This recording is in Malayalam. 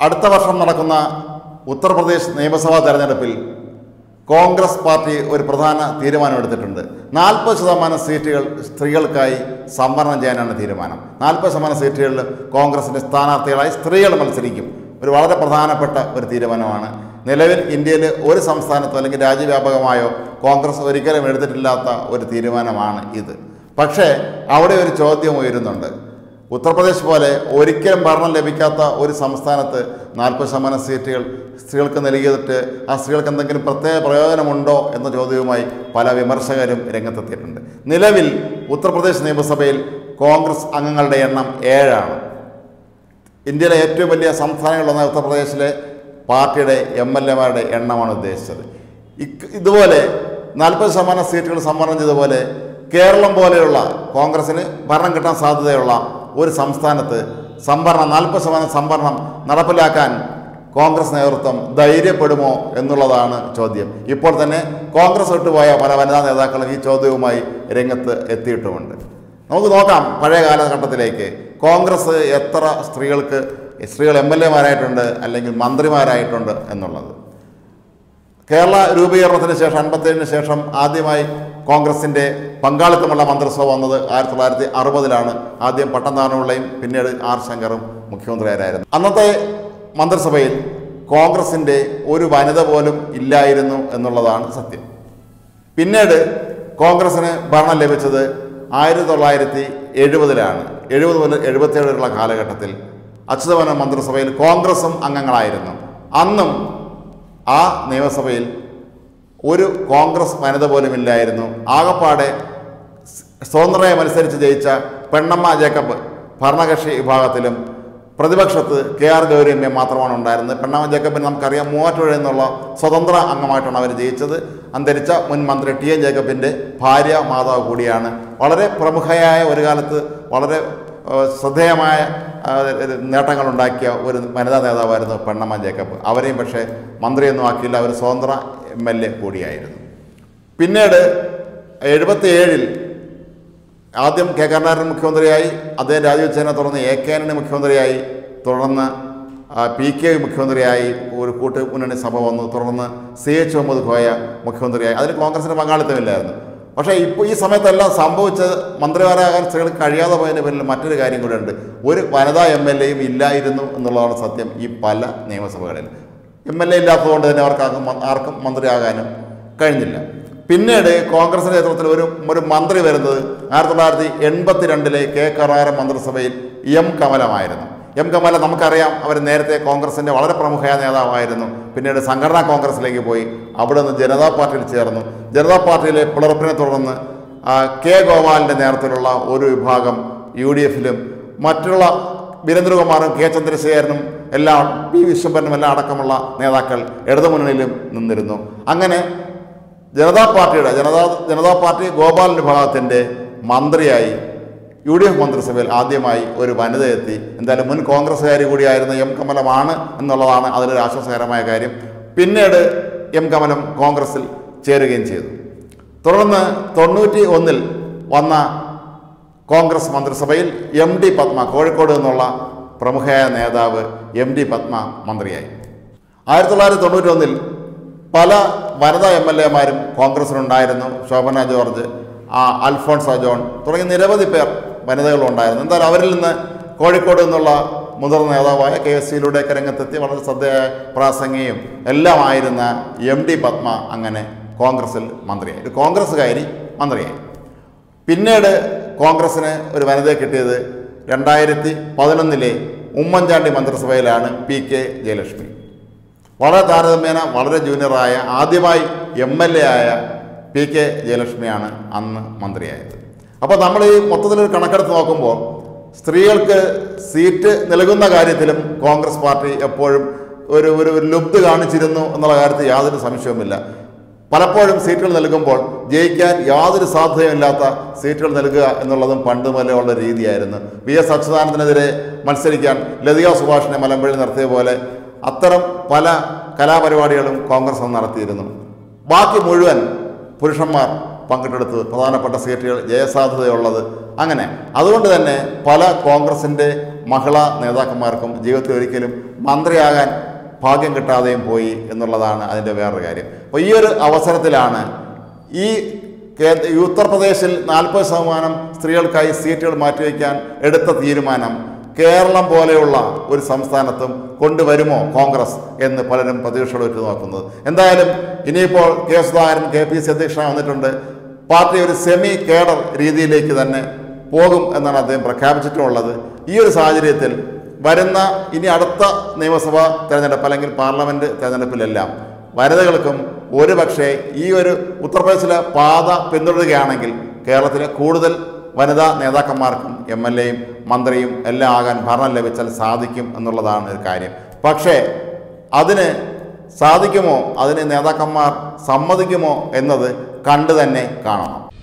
അടുത്ത വർഷം നടക്കുന്ന ഉത്തർപ്രദേശ് നിയമസഭാ തെരഞ്ഞെടുപ്പിൽ കോൺഗ്രസ് പാർട്ടി ഒരു പ്രധാന തീരുമാനമെടുത്തിട്ടുണ്ട് നാൽപ്പത് ശതമാനം സീറ്റുകൾ സ്ത്രീകൾക്കായി സംവരണം ചെയ്യാനാണ് തീരുമാനം നാൽപ്പത് ശതമാനം സീറ്റുകളിൽ കോൺഗ്രസിൻ്റെ സ്ഥാനാർത്ഥികളായി സ്ത്രീകൾ മത്സരിക്കും ഒരു വളരെ പ്രധാനപ്പെട്ട ഒരു തീരുമാനമാണ് നിലവിൽ ഇന്ത്യയിൽ ഒരു സംസ്ഥാനത്തോ അല്ലെങ്കിൽ രാജ്യവ്യാപകമായോ കോൺഗ്രസ് ഒരിക്കലും എടുത്തിട്ടില്ലാത്ത ഒരു തീരുമാനമാണ് ഇത് പക്ഷേ അവിടെ ഒരു ചോദ്യം ഉയരുന്നുണ്ട് ഉത്തർപ്രദേശ് പോലെ ഒരിക്കലും ഭരണം ലഭിക്കാത്ത ഒരു സംസ്ഥാനത്ത് നാൽപ്പത് ശതമാനം സീറ്റുകൾ സ്ത്രീകൾക്ക് നൽകിയിട്ട് ആ സ്ത്രീകൾക്ക് എന്തെങ്കിലും പ്രത്യേക പ്രയോജനമുണ്ടോ എന്ന ചോദ്യവുമായി പല വിമർശകരും രംഗത്തെത്തിയിട്ടുണ്ട് നിലവിൽ ഉത്തർപ്രദേശ് നിയമസഭയിൽ കോൺഗ്രസ് അംഗങ്ങളുടെ എണ്ണം ഏഴാണ് ഇന്ത്യയിലെ ഏറ്റവും വലിയ സംസ്ഥാനങ്ങളിലൊന്ന ഉത്തർപ്രദേശിലെ പാർട്ടിയുടെ എം എൽ എമാരുടെ എണ്ണമാണ് ഉദ്ദേശിച്ചത് ഇക്ക് ഇതുപോലെ നാൽപ്പത് ശതമാനം സീറ്റുകൾ സംവരണം ചെയ്തതുപോലെ കേരളം പോലെയുള്ള കോൺഗ്രസിന് ഭരണം കിട്ടാൻ സാധ്യതയുള്ള ഒരു സംസ്ഥാനത്ത് സംവരണം നാൽപ്പത് ശതമാനം സംവരണം നടപ്പിലാക്കാൻ കോൺഗ്രസ് നേതൃത്വം ധൈര്യപ്പെടുമോ എന്നുള്ളതാണ് ചോദ്യം ഇപ്പോൾ തന്നെ കോൺഗ്രസ് വിട്ടുപോയ പല വനിതാ നേതാക്കളും ഈ ചോദ്യവുമായി രംഗത്ത് എത്തിയിട്ടുമുണ്ട് നമുക്ക് നോക്കാം പഴയ കാലഘട്ടത്തിലേക്ക് കോൺഗ്രസ് എത്ര സ്ത്രീകൾക്ക് സ്ത്രീകൾ എം എൽ എമാരായിട്ടുണ്ട് അല്ലെങ്കിൽ മന്ത്രിമാരായിട്ടുണ്ട് എന്നുള്ളത് കേരള രൂപീകരണത്തിന് ശേഷം അൻപത്തേഴിന് ശേഷം ആദ്യമായി കോൺഗ്രസിൻ്റെ പങ്കാളിത്തമുള്ള മന്ത്രിസഭ വന്നത് ആയിരത്തി തൊള്ളായിരത്തി അറുപതിലാണ് ആദ്യം പട്ടംതാനമുള്ളയും പിന്നീട് ആർ ശങ്കറും മുഖ്യമന്ത്രിയായിരുന്നു അന്നത്തെ മന്ത്രിസഭയിൽ കോൺഗ്രസിൻ്റെ ഒരു വനിത പോലും ഇല്ലായിരുന്നു എന്നുള്ളതാണ് സത്യം പിന്നീട് കോൺഗ്രസിന് ഭരണം ലഭിച്ചത് ആയിരത്തി തൊള്ളായിരത്തി എഴുപതിലാണ് എഴുപത് മുതൽ എഴുപത്തേഴ് വരെയുള്ള കാലഘട്ടത്തിൽ അച്യുതമന മന്ത്രിസഭയിൽ കോൺഗ്രസും അംഗങ്ങളായിരുന്നു അന്നും ആ നിയമസഭയിൽ ഒരു കോൺഗ്രസ് വനിത പോലും ഇല്ലായിരുന്നു ആകപ്പാടെ സ്വതന്ത്രയെ മത്സരിച്ച് ജയിച്ച പെണ്ണമ്മ ജേക്കബ് ഭരണകക്ഷി വിഭാഗത്തിലും പ്രതിപക്ഷത്ത് കെ ആർ ഗൗരിയമ്മ മാത്രമാണ് ഉണ്ടായിരുന്നത് പെണ്ണമ്മ ജേക്കബിന് നമുക്കറിയാം മൂവാറ്റുപുഴ എന്നുള്ള സ്വതന്ത്ര അംഗമായിട്ടാണ് അവർ ജയിച്ചത് അന്തരിച്ച മുൻ മന്ത്രി ടി എൻ ജേക്കബിൻ്റെ ഭാര്യ മാതാവ് കൂടിയാണ് വളരെ പ്രമുഖയായ ഒരു കാലത്ത് വളരെ ഏഹ്, ശ്രദ്ധേയമായ ഏഹ്, നേട്ടങ്ങളുണ്ടാക്കിയ ഒരു വനിതാ നേതാവായിരുന്നു പെണ്ണമ്മ ജേക്കബ് അവരെയും പക്ഷേ മന്ത്രിയൊന്നും ആക്കിയില്ല അവർ സ്വതന്ത്ര എം എൽ എ കൂടിയായിരുന്നു പിന്നീട് എഴുപത്തി ഏഴിൽ ആദ്യം കെ കരുണാകരൻ മുഖ്യമന്ത്രിയായി അദ്ദേഹം രാജിവെച്ചതിനെ തുടർന്ന് എ കെ ആന്റണി മുഖ്യമന്ത്രിയായി തുടർന്ന് ആ, പി കെ മുഖ്യമന്ത്രിയായി ഒരു കൂട്ട് മുന്നണി സഭ വന്നു തുടർന്ന് സി എച്ച് മുഹമ്മദ് ഖോയ മുഖ്യമന്ത്രിയായി അതിന് കോൺഗ്രസിന് പങ്കാളിത്തമില്ലായിരുന്നു പക്ഷേ ഇപ്പോൾ ഈ സമയത്തെല്ലാം സംഭവിച്ചത് മന്ത്രിമാരാകാൻ സ്ത്രീകൾക്ക് കഴിയാതെ പോയതിൻ്റെ പേരിൽ മറ്റൊരു കാര്യം കൂടെ ഉണ്ട് ഒരു വനിതാ എം എൽ എയും ഇല്ലായിരുന്നു എന്നുള്ളതാണ് സത്യം ഈ പല നിയമസഭകളിൽ എം എൽ എ ഇല്ലാത്തതുകൊണ്ട് തന്നെ അവർക്ക് ആർക്കും മ- ആർക്കും മന്ത്രിയാകാനും കഴിഞ്ഞില്ല പിന്നീട് കോൺഗ്രസിന്റെ നേതൃത്വത്തിൽ ഒരു ഒരു മന്ത്രി വരുന്നത് ആയിരത്തി തൊള്ളായിരത്തി എൺപത്തി രണ്ടിലെ കെ കരുണാകരൻ മന്ത്രിസഭയിൽ എം കമലമായിരുന്നു എം കമല നമുക്കറിയാം അവർ നേരത്തെ കോൺഗ്രസിന്റെ വളരെ പ്രമുഖയായ നേതാവായിരുന്നു പിന്നീട് സംഘടനാ കോൺഗ്രസിലേക്ക് പോയി അവിടെ നിന്ന് ജനതാ പാർട്ടിയിൽ ചേർന്നു ജനതാ പാർട്ടിയിലെ പിളർപ്പിനെ തുടർന്ന് ആ, കെ ഗോപാലിന്റെ നേതൃത്വത്തിലുള്ള ഒരു വിഭാഗം യു ഡി എഫിലും മറ്റുള്ള വീരേന്ദ്രകുമാറും കെ ചന്ദ്രശേഖരനും എല്ലാം പി വിശ്വംഭരനും എല്ലാം അടക്കമുള്ള നേതാക്കൾ ഇടതുമുന്നണിയിലും നിന്നിരുന്നു അങ്ങനെ ജനതാ പാർട്ടിയുടെ ജനതാ ജനതാ പാർട്ടി ഗോപാൽ വിഭാഗത്തിൻ്റെ മന്ത്രിയായി യു ഡി എഫ് മന്ത്രിസഭയിൽ ആദ്യമായി ഒരു വനിത എത്തി എന്തായാലും മുൻ കോൺഗ്രസ്സുകാരി കൂടിയായിരുന്ന എം കമലമാണ് എന്നുള്ളതാണ് അതിലൊരു ആശ്വാസകരമായ കാര്യം പിന്നീട് എം കമലം കോൺഗ്രസിൽ ചേരുകയും ചെയ്തു തുടർന്ന് തൊണ്ണൂറ്റി ഒന്നിൽ വന്ന കോൺഗ്രസ് മന്ത്രിസഭയിൽ എം ഡി പത്മ കോഴിക്കോട് നിന്നുള്ള പ്രമുഖയായ നേതാവ് എം ഡി പത്മ മന്ത്രിയായി ആയിരത്തി തൊള്ളായിരത്തി തൊണ്ണൂറ്റി ഒന്നിൽ പല വനിതാ എം എൽ എമാരും കോൺഗ്രസിനുണ്ടായിരുന്നു ശോഭന ജോർജ് ആ, അൽഫോൺസ ജോൺ തുടങ്ങിയ നിരവധി പേർ വനിതകളുണ്ടായിരുന്നു എന്തായാലും അവരിൽ നിന്ന് കോഴിക്കോട് നിന്നുള്ള മുതിർന്ന നേതാവായ കെ എസ് സിയിലൂടെയൊക്കെ രംഗത്തെത്തി വളരെ ശ്രദ്ധേയ പ്രാസംഗിയും എല്ലാമായിരുന്ന എം ഡി പത്മ അങ്ങനെ കോൺഗ്രസിൽ മന്ത്രിയായി ഒരു കോൺഗ്രസ്സുകാരി മന്ത്രിയായി പിന്നീട് കോൺഗ്രസ്സിന് ഒരു വനിതയെ കിട്ടിയത് രണ്ടായിരത്തി പതിനൊന്നിലെ ഉമ്മൻചാണ്ടി മന്ത്രിസഭയിലാണ് പി കെ ജയലക്ഷ്മി വളരെ താരതമ്യേന വളരെ ജൂനിയറായ ആദ്യമായി എം എൽ എ ആയ പി കെ ജയലക്ഷ്മിയാണ് അന്ന് മന്ത്രിയായത് അപ്പോൾ നമ്മൾ ഈ മൊത്തത്തിലൊരു കണക്കെടുത്ത് നോക്കുമ്പോൾ സ്ത്രീകൾക്ക് സീറ്റ് നൽകുന്ന കാര്യത്തിലും കോൺഗ്രസ് പാർട്ടി എപ്പോഴും ഒരു ഒരു ഒരു ലുബ്ധ കാണിച്ചിരുന്നു എന്നുള്ള കാര്യത്തിൽ യാതൊരു സംശയവുമില്ല പലപ്പോഴും സീറ്റുകൾ നൽകുമ്പോൾ ജയിക്കാൻ യാതൊരു സാധ്യതയുമില്ലാത്ത സീറ്റുകൾ നൽകുക എന്നുള്ളതും പണ്ട് മുതലേ ഉള്ള രീതിയായിരുന്നു വി എസ് അച്യുതാനന്ദനെതിരെ മത്സരിക്കാൻ ലതിക സുഭാഷിനെ മലമ്പുഴയിൽ നടത്തിയ പോലെ അത്തരം പല കലാപരിപാടികളും കോൺഗ്രസ് അന്ന് നടത്തിയിരുന്നു ബാക്കി മുഴുവൻ പുരുഷന്മാർ പങ്കെടുത്ത് പ്രധാനപ്പെട്ട സീറ്റുകൾ ജയസാധ്യതയുള്ളത് അങ്ങനെ അതുകൊണ്ട് തന്നെ പല കോൺഗ്രസിൻ്റെ മഹിളാ നേതാക്കന്മാർക്കും ജീവിതത്തിൽ ഒരിക്കലും മന്ത്രിയാകാൻ ഭാഗ്യം കിട്ടാതെയും പോയി എന്നുള്ളതാണ് അതിൻ്റെ വേറൊരു കാര്യം അപ്പോൾ ഈ ഒരു അവസരത്തിലാണ് ഈ കേന്ദ്ര ഈ ഉത്തർപ്രദേശിൽ നാൽപ്പത് ശതമാനം സ്ത്രീകൾക്കായി സീറ്റുകൾ മാറ്റിവെക്കാൻ എടുത്ത തീരുമാനം കേരളം പോലെയുള്ള ഒരു സംസ്ഥാനത്തും കൊണ്ടുവരുമോ കോൺഗ്രസ് എന്ന് പലരും പ്രതീക്ഷയോടെ ഉറ്റു നോക്കുന്നത് എന്തായാലും ഇനിയിപ്പോൾ K Sudhakaran K P C അധ്യക്ഷനായി വന്നിട്ടുണ്ട് പാർട്ടി ഒരു സെമി കേഡർ രീതിയിലേക്ക് തന്നെ പോകും എന്നാണ് അദ്ദേഹം പ്രഖ്യാപിച്ചിട്ടുള്ളത് ഈ ഒരു സാഹചര്യത്തിൽ വരുന്ന ഇനി അടുത്ത നിയമസഭാ തെരഞ്ഞെടുപ്പ് അല്ലെങ്കിൽ പാർലമെൻറ്റ് തെരഞ്ഞെടുപ്പിലെല്ലാം വനിതകൾക്കും ഒരുപക്ഷെ ഈ ഒരു ഉത്തർപ്രദേശിലെ പാത പിന്തുടരുകയാണെങ്കിൽ കേരളത്തിലെ കൂടുതൽ വനിതാ നേതാക്കന്മാർക്കും എം എൽ എയും മന്ത്രിയും എല്ലാം ആകാൻ ഭരണം ലഭിച്ചാൽ സാധിക്കും എന്നുള്ളതാണ് ഒരു കാര്യം പക്ഷേ അതിന് സാധിക്കുമോ അതിന് നേതാക്കന്മാർ സമ്മതിക്കുമോ എന്നത് കണ്ടു തന്നെ കാണണം